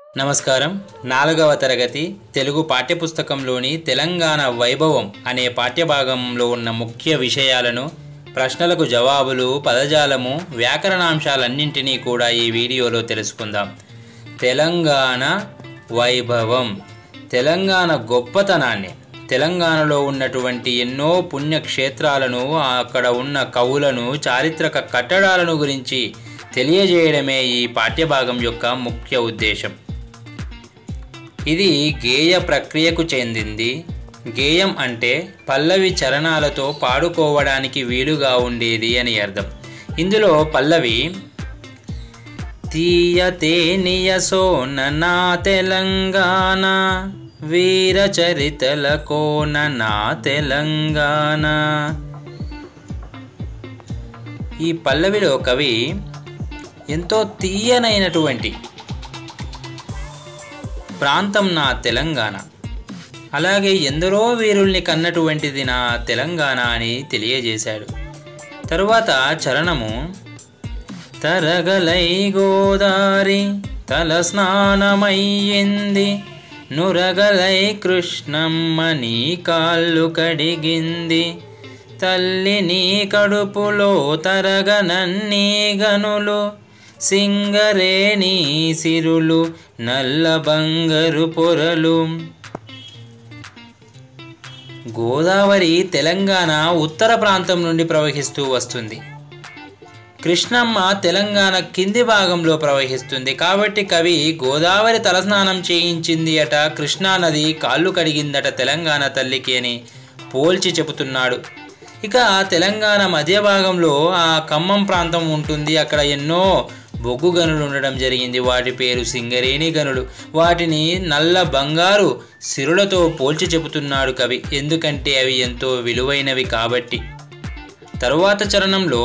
నమస్కారం నాలుగవ తరగతి తెలుగు పాఠ్యపుస్తకంలోని తెలంగాణ వైభవం అనే పాఠ్యభాగంలో ఉన్న ముఖ్య విషయాలను ప్రశ్నలకు జవాబులు పదజాలము వ్యాకరణాంశాలన్నింటినీ కూడా ఈ వీడియోలో తెలుసుకుందాం తెలంగాణ వైభవం తెలంగాణ గొప్పతనాన్ని తెలంగాణలో ఉన్నటువంటి ఎన్నో పుణ్యక్షేత్రాలను అక్కడ ఉన్న కవులను చారిత్రక కట్టడాలను గురించి తెలియజేయడమే ఈ పాఠ్యభాగం యొక్క ముఖ్య ఉద్దేశం ఇది గేయ ప్రక్రియకు చెందింది గేయం అంటే పల్లవి చరణాలతో పాడుకోవడానికి వీలుగా ఉండేది అని అర్థం ఇందులో పల్లవి తీయతే నియసోన నా తెలంగాణ వీర చరితల కోన నా తెలంగాణ ఈ పల్లవిలో కవి ఎంతో తీయనైనటువంటి ప్రాంతం నా తెలంగాణ అలాగే ఎందరో వీరుల్ని కన్నటువంటిది నా తెలంగాణ అని తెలియజేశాడు తరువాత చరణము తరగలై గోదారి తల స్నానమయ్యింది నురగలై కృష్ణమ్మ నీ కాళ్ళు కడిగింది తల్లి నీ కడుపులో తరగనన్నీ గనులు సింగరేణి సిరులు నల్ల బంగారు పొరలు గోదావరి తెలంగాణ ఉత్తర ప్రాంతం నుండి ప్రవహిస్తూ వస్తుంది కృష్ణమ్మ తెలంగాణ కింది భాగంలో ప్రవహిస్తుంది కాబట్టి కవి గోదావరి తలస్నానం చేయించింది అట కృష్ణానది కాళ్ళు కడిగిందట తెలంగాణ తల్లికి అని పోల్చి చెబుతున్నాడు ఇక తెలంగాణ మధ్య భాగంలో ఆ ఖమ్మం ప్రాంతం ఉంటుంది అక్కడ ఎన్నో బొగ్గు గనులు ఉండడం జరిగింది వాటి పేరు సింగరేణి గనులు వాటిని నల్ల బంగారు సిరులతో పోల్చి చెబుతున్నాడు కవి ఎందుకంటే అవి ఎంతో విలువైనవి కాబట్టి తరువాత చరణంలో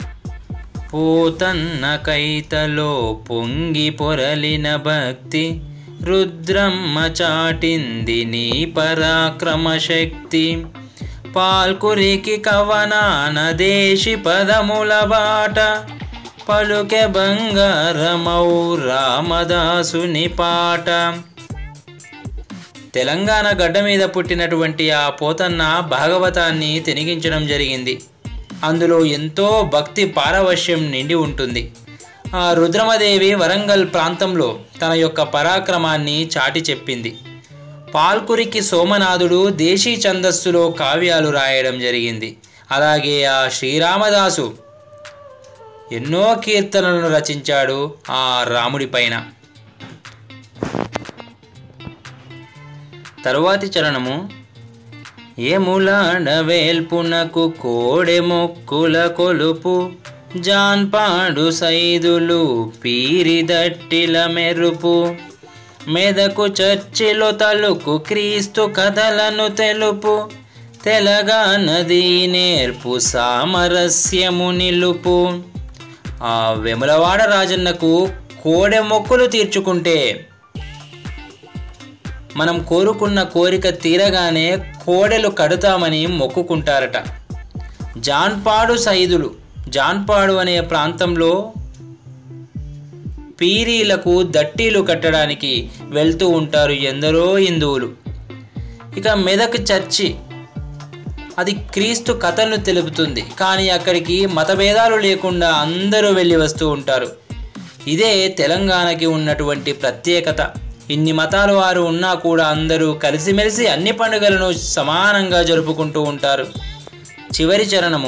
పోతన్న కైతలో పొంగి పొరలిన భక్తి రుద్రమ్మ చాటింది నీ పరాక్రమ శక్తి పాల్కురికి కవనాన దేశి పదముల బాట పలుకె బంగారమౌ రామదాసుని పాట తెలంగాణ గడ్డ మీద పుట్టినటువంటి ఆ పోతన్న భాగవతాన్ని తెనిగించడం జరిగింది అందులో ఎంతో భక్తి పారవశ్యం నిండి ఉంటుంది ఆ రుద్రమదేవి వరంగల్ ప్రాంతంలో తన యొక్క పరాక్రమాన్ని చాటి చెప్పింది పాల్కురికి సోమనాథుడు దేశీ ఛందస్సులో కావ్యాలు రాయడం జరిగింది అలాగే ఆ శ్రీరామదాసు ఎన్నో కీర్తనలను రచించాడు ఆ రాముడి పైన తరువాతి చరణము ఏములాడ వేల్పునకు కోడె మొక్కుల కొలుపు జాన్పాడు సైదులు పీరిదట్టిల మెరుపు మెదకు చర్చిలో తలుకు క్రీస్తు కథలను తెలుపు తెలంగాణది నేర్పు సామరస్యము నిలుపు ఆ వెములవాడ రాజన్నకు కోడె మొక్కులు తీర్చుకుంటే మనం కోరుకున్న కోరిక తీరగానే కోడెలు కడుతామని మొక్కుకుంటారట జాన్పాడు సైదులు జాన్పాడు అనే ప్రాంతంలో పీరీలకు దట్టీలు కట్టడానికి వెళ్తూ ఉంటారు ఎందరో హిందువులు ఇక మెదక్ చర్చి అది క్రీస్తు కథను తెలుపుతుంది కానీ అక్కడికి మతభేదాలు లేకుండా అందరూ వెళ్ళి వస్తూ ఉంటారు ఇదే తెలంగాణకి ఉన్నటువంటి ప్రత్యేకత ఇన్ని మతాల వారు ఉన్నా కూడా అందరూ కలిసిమెలిసి అన్ని పండుగలను సమానంగా జరుపుకుంటూ ఉంటారు చివరి చరణము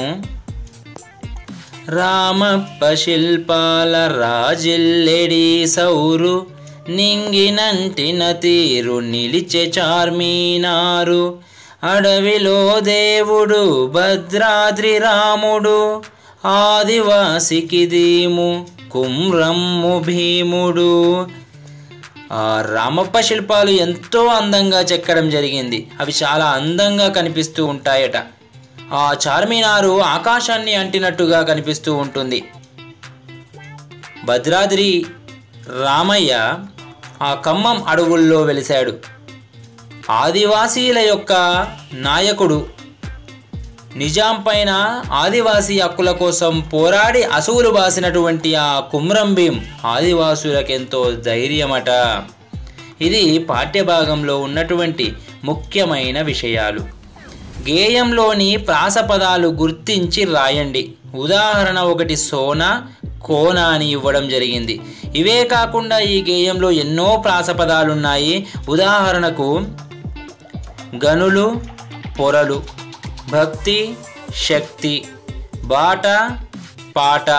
రామప్ప శిల్పాల రాజిల్లెడి సౌరు నింగినంటిన తీరు నిలిచే చార్మీనారు అడవిలో దేవుడు భద్రాద్రి రాముడు ఆదివాసికి దీము కుమ్రమ్ము భీముడు ఆ రామప్ప శిల్పాలు ఎంతో అందంగా చెక్కడం జరిగింది అవి చాలా అందంగా కనిపిస్తూ ఉంటాయట ఆ చార్మినారు ఆకాశాన్ని అంటినట్టుగా కనిపిస్తూ ఉంటుంది భద్రాద్రి రామయ్య ఆ ఖమ్మం అడవుల్లో వెలిశాడు ఆదివాసీల యొక్క నాయకుడు నిజాం పైన ఆదివాసీ హక్కుల కోసం పోరాడి అసువులు బాసినటువంటి ఆ కుమ్రం భీం ఆదివాసులకెంతో ధైర్యమట ఇది పాఠ్యభాగంలో ఉన్నటువంటి ముఖ్యమైన విషయాలు గేయంలోని ప్రాసపదాలు గుర్తించి రాయండి ఉదాహరణ ఒకటి సోన కోన అని ఇవ్వడం జరిగింది ఇవే కాకుండా ఈ గేయంలో ఎన్నో ప్రాసపదాలు ఉన్నాయి ఉదాహరణకు గనులు పొరలు భక్తి శక్తి బాట పాట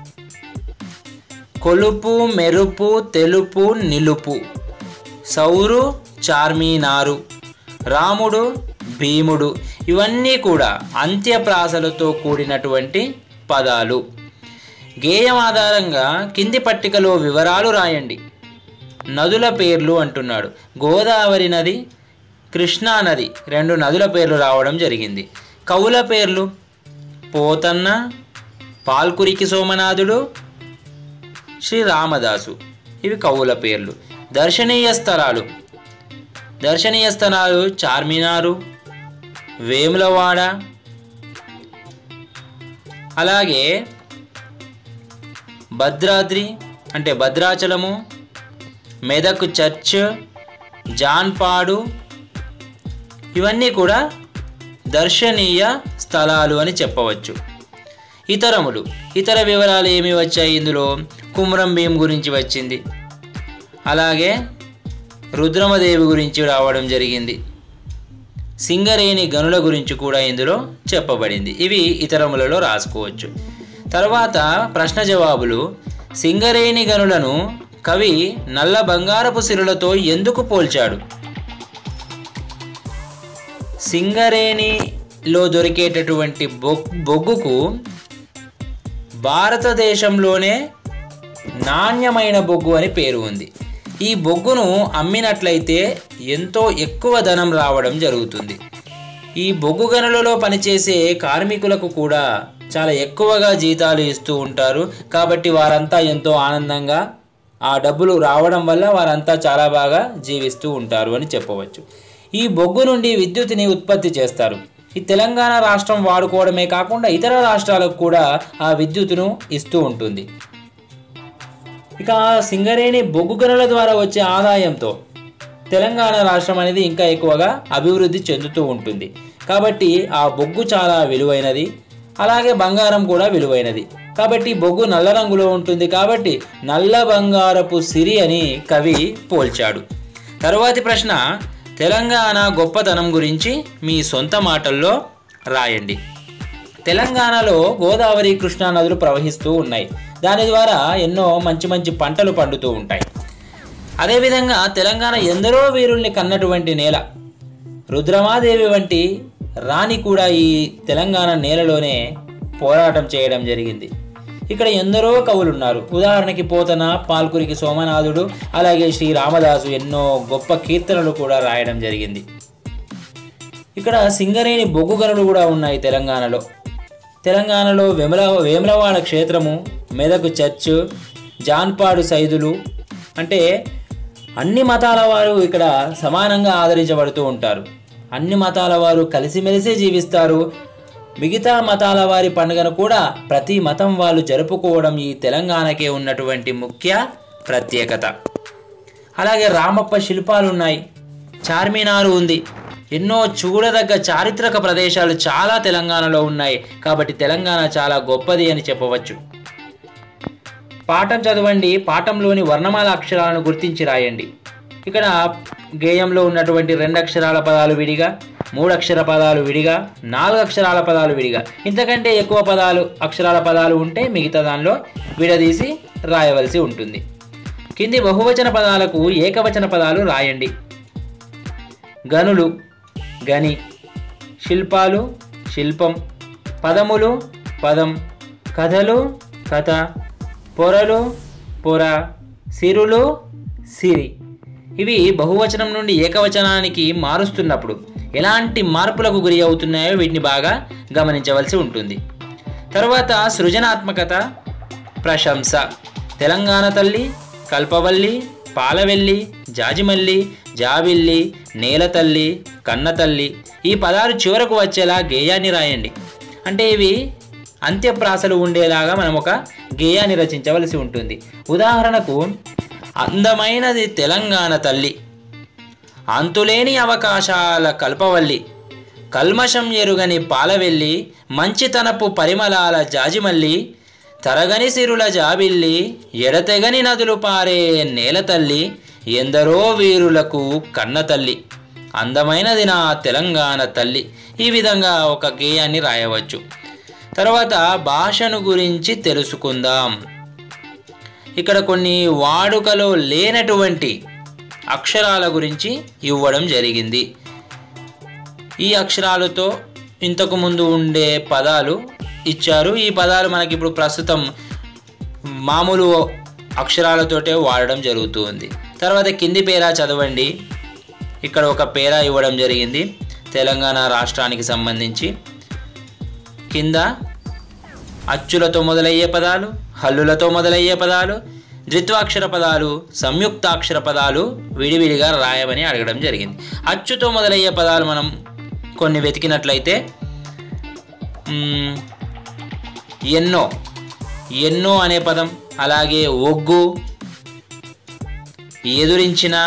కొలుపు మెరుపు తెలుపు నిలుపు సౌరు చార్మీనారు రాముడు భీముడు ఇవన్నీ కూడా అంత్యప్రాసలతో కూడినటువంటి పదాలు గేయం ఆధారంగా కింది పట్టికలో వివరాలు రాయండి నదుల పేర్లు అంటున్నాడు గోదావరి నది కృష్ణా నది రెండు నదుల పేర్లు రావడం జరిగింది కవుల పేర్లు పోతన్న పాల్కురికి సోమనాథుడు శ్రీ రామదాసు ఇవి కవుల పేర్లు దర్శనీయ స్థలాలు దర్శనీయ స్థలాలు చార్మినారు వేములవాడ అలాగే భద్రాద్రి అంటే భద్రాచలము మెదక్ చర్చ్ జాన్పాడు ఇవన్నీ కూడా దర్శనీయ స్థలాలు అని చెప్పవచ్చు ఇతరములు ఇతర వివరాలు ఏమి వచ్చాయి ఇందులో కుమ్రం భీం గురించి వచ్చింది అలాగే రుద్రమదేవి గురించి రావడం జరిగింది సింగరేణి గనుల గురించి కూడా ఇందులో చెప్పబడింది ఇవి ఇతరములలో రాసుకోవచ్చు తర్వాత ప్రశ్న జవాబులు సింగరేణి గనులను కవి నల్ల బంగారపు సిరులతో ఎందుకు పోల్చాడు సింగరేణిలో దొరికేటటువంటి బొగ్ బొగ్గుకు భారతదేశంలోనే నాణ్యమైన బొగ్గు అని పేరు ఉంది ఈ బొగ్గును అమ్మినట్లయితే ఎంతో ఎక్కువ ధనం రావడం జరుగుతుంది ఈ బొగ్గు గనులలో పనిచేసే కార్మికులకు కూడా చాలా ఎక్కువగా జీతాలు ఇస్తూ ఉంటారు కాబట్టి వారంతా ఎంతో ఆనందంగా ఆ డబ్బులు రావడం వల్ల వారంతా చాలా బాగా జీవిస్తూ ఉంటారు అని చెప్పవచ్చు ఈ బొగ్గు నుండి విద్యుత్తుని ఉత్పత్తి చేస్తారు ఈ తెలంగాణ రాష్ట్రం వాడుకోవడమే కాకుండా ఇతర రాష్ట్రాలకు కూడా ఆ విద్యుత్తును ఇస్తూ ఉంటుంది ఇక సింగరేణి బొగ్గు గనుల ద్వారా వచ్చే ఆదాయంతో తెలంగాణ రాష్ట్రం అనేది ఇంకా ఎక్కువగా అభివృద్ధి చెందుతూ ఉంటుంది కాబట్టి ఆ బొగ్గు చాలా విలువైనది అలాగే బంగారం కూడా విలువైనది కాబట్టి బొగ్గు నల్ల రంగులో ఉంటుంది కాబట్టి నల్ల బంగారపు సిరి అని కవి పోల్చాడు తరువాతి ప్రశ్న తెలంగాణ గొప్పతనం గురించి మీ సొంత మాటల్లో రాయండి తెలంగాణలో గోదావరి కృష్ణా నదులు ప్రవహిస్తూ ఉన్నాయి దాని ద్వారా ఎన్నో మంచి మంచి పంటలు పండుతూ ఉంటాయి అదేవిధంగా తెలంగాణ ఎందరో వీరుల్ని కన్నటువంటి నేల రుద్రమాదేవి వంటి రాణి కూడా ఈ తెలంగాణ నేలలోనే పోరాటం చేయడం జరిగింది ఇక్కడ ఎందరో కవులు ఉన్నారు ఉదాహరణకి పోతన పాల్కురికి సోమనాథుడు అలాగే శ్రీ రామదాసు ఎన్నో గొప్ప కీర్తనలు కూడా రాయడం జరిగింది ఇక్కడ సింగరేణి బొగ్గు గనులు కూడా ఉన్నాయి తెలంగాణలో తెలంగాణలో వెమల వేములవాడ క్షేత్రము మెదకు చర్చ్ జాన్పాడు సైదులు అంటే అన్ని మతాల వారు ఇక్కడ సమానంగా ఆదరించబడుతూ ఉంటారు అన్ని మతాల వారు కలిసిమెలిసి జీవిస్తారు మిగతా మతాల వారి పండుగను కూడా ప్రతి మతం వాళ్ళు జరుపుకోవడం ఈ తెలంగాణకే ఉన్నటువంటి ముఖ్య ప్రత్యేకత అలాగే రామప్ప శిల్పాలు ఉన్నాయి చార్మినారు ఉంది ఎన్నో చూడదగ్గ చారిత్రక ప్రదేశాలు చాలా తెలంగాణలో ఉన్నాయి కాబట్టి తెలంగాణ చాలా గొప్పది అని చెప్పవచ్చు పాఠం చదవండి పాఠంలోని వర్ణమాల అక్షరాలను గుర్తించి రాయండి ఇక్కడ గేయంలో ఉన్నటువంటి రెండు అక్షరాల పదాలు విడిగా మూడు అక్షర పదాలు విడిగా నాలుగు అక్షరాల పదాలు విడిగా ఇంతకంటే ఎక్కువ పదాలు అక్షరాల పదాలు ఉంటే మిగతా దానిలో విడదీసి రాయవలసి ఉంటుంది కింది బహువచన పదాలకు ఏకవచన పదాలు రాయండి గనులు గని శిల్పాలు శిల్పం పదములు పదం కథలు కథ పొరలు పొర సిరులు సిరి ఇవి బహువచనం నుండి ఏకవచనానికి మారుస్తున్నప్పుడు ఎలాంటి మార్పులకు గురి అవుతున్నాయో వీటిని బాగా గమనించవలసి ఉంటుంది తర్వాత సృజనాత్మకత ప్రశంస తెలంగాణ తల్లి కల్పవల్లి పాలవెల్లి జాజిమల్లి జాబిల్లి నేల తల్లి కన్న తల్లి ఈ పదాలు చివరకు వచ్చేలా గేయాన్ని రాయండి అంటే ఇవి అంత్యప్రాసలు ఉండేలాగా మనం ఒక గేయాన్ని రచించవలసి ఉంటుంది ఉదాహరణకు అందమైనది తెలంగాణ తల్లి అంతులేని అవకాశాల కల్పవల్లి కల్మషం ఎరుగని పాలవెల్లి మంచితనపు పరిమళాల జాజిమల్లి తరగని సిరుల జాబిల్లి ఎడతెగని నదులు పారే నేల తల్లి ఎందరో వీరులకు కన్న తల్లి అందమైనది నా తెలంగాణ తల్లి ఈ విధంగా ఒక గేయాన్ని రాయవచ్చు తర్వాత భాషను గురించి తెలుసుకుందాం ఇక్కడ కొన్ని వాడుకలో లేనటువంటి అక్షరాల గురించి ఇవ్వడం జరిగింది ఈ అక్షరాలతో ఇంతకు ముందు ఉండే పదాలు ఇచ్చారు ఈ పదాలు మనకి ఇప్పుడు ప్రస్తుతం మామూలు అక్షరాలతోటే వాడడం జరుగుతుంది తర్వాత కింది పేరా చదవండి ఇక్కడ ఒక పేరా ఇవ్వడం జరిగింది తెలంగాణ రాష్ట్రానికి సంబంధించి కింద అచ్చులతో మొదలయ్యే పదాలు హల్లులతో మొదలయ్యే పదాలు ద్విత్వాక్షర పదాలు సంయుక్తాక్షర పదాలు విడివిడిగా రాయమని అడగడం జరిగింది అచ్చుతో మొదలయ్యే పదాలు మనం కొన్ని వెతికినట్లయితే మ్, ఎన్నో ఎన్నో అనే పదం అలాగే ఒగ్గు ఎదురించిన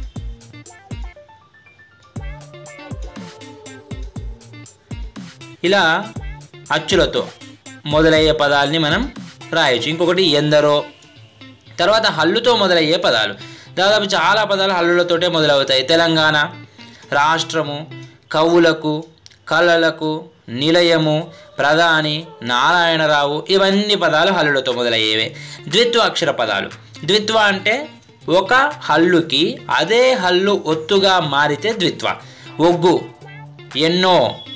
ఇలా అచ్చులతో మొదలయ్యే పదాలని మనం రాయొచ్చు ఇంకొకటి ఎందరో తర్వాత హల్లుతో మొదలయ్యే పదాలు దాదాపు చాలా పదాలు హల్లులతోటే మొదలవుతాయి తెలంగాణ రాష్ట్రము కవులకు కళలకు నిలయము ప్రధాని నారాయణరావు ఇవన్నీ పదాలు హల్లులతో మొదలయ్యేవే ద్విత్వ అక్షర పదాలు ద్విత్వ అంటే ఒక హల్లుకి అదే హల్లు ఒత్తుగా మారితే ద్విత్వ ఒగ్గు ఎన్నో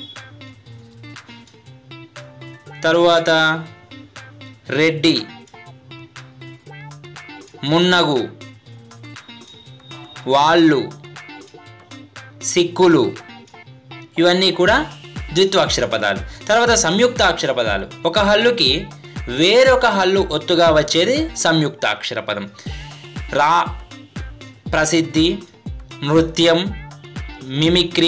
తరువాత రెడ్డి మున్నగు వాళ్ళు సిక్కులు ఇవన్నీ కూడా ద్విత్వాక్షర పదాలు తర్వాత సంయుక్త అక్షర పదాలు ఒక హల్లుకి వేరొక హల్లు ఒత్తుగా వచ్చేది సంయుక్తాక్షర పదం రా ప్రసిద్ధి నృత్యం మిమిక్రీ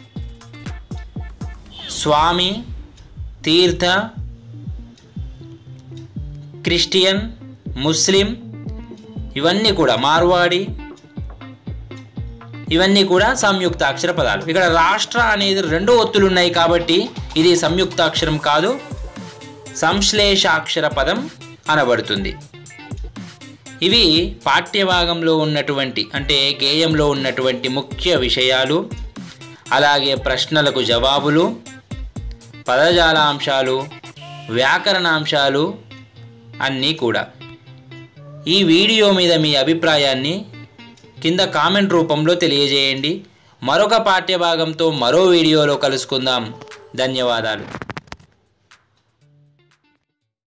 స్వామి తీర్థ క్రిస్టియన్ ముస్లిం ఇవన్నీ కూడా మార్వాడి ఇవన్నీ కూడా సంయుక్త అక్షర పదాలు ఇక్కడ రాష్ట్ర అనేది రెండు ఒత్తులు ఉన్నాయి కాబట్టి ఇది సంయుక్త అక్షరం కాదు సంశ్లేషాక్షర పదం అనబడుతుంది ఇవి పాఠ్యభాగంలో ఉన్నటువంటి అంటే గేయంలో ఉన్నటువంటి ముఖ్య విషయాలు అలాగే ప్రశ్నలకు జవాబులు పదజాల అంశాలు వ్యాకరణాంశాలు అన్నీ కూడా ఈ వీడియో మీద మీ అభిప్రాయాన్ని కింద కామెంట్ రూపంలో తెలియజేయండి మరొక పాఠ్యభాగంతో మరో వీడియోలో కలుసుకుందాం ధన్యవాదాలు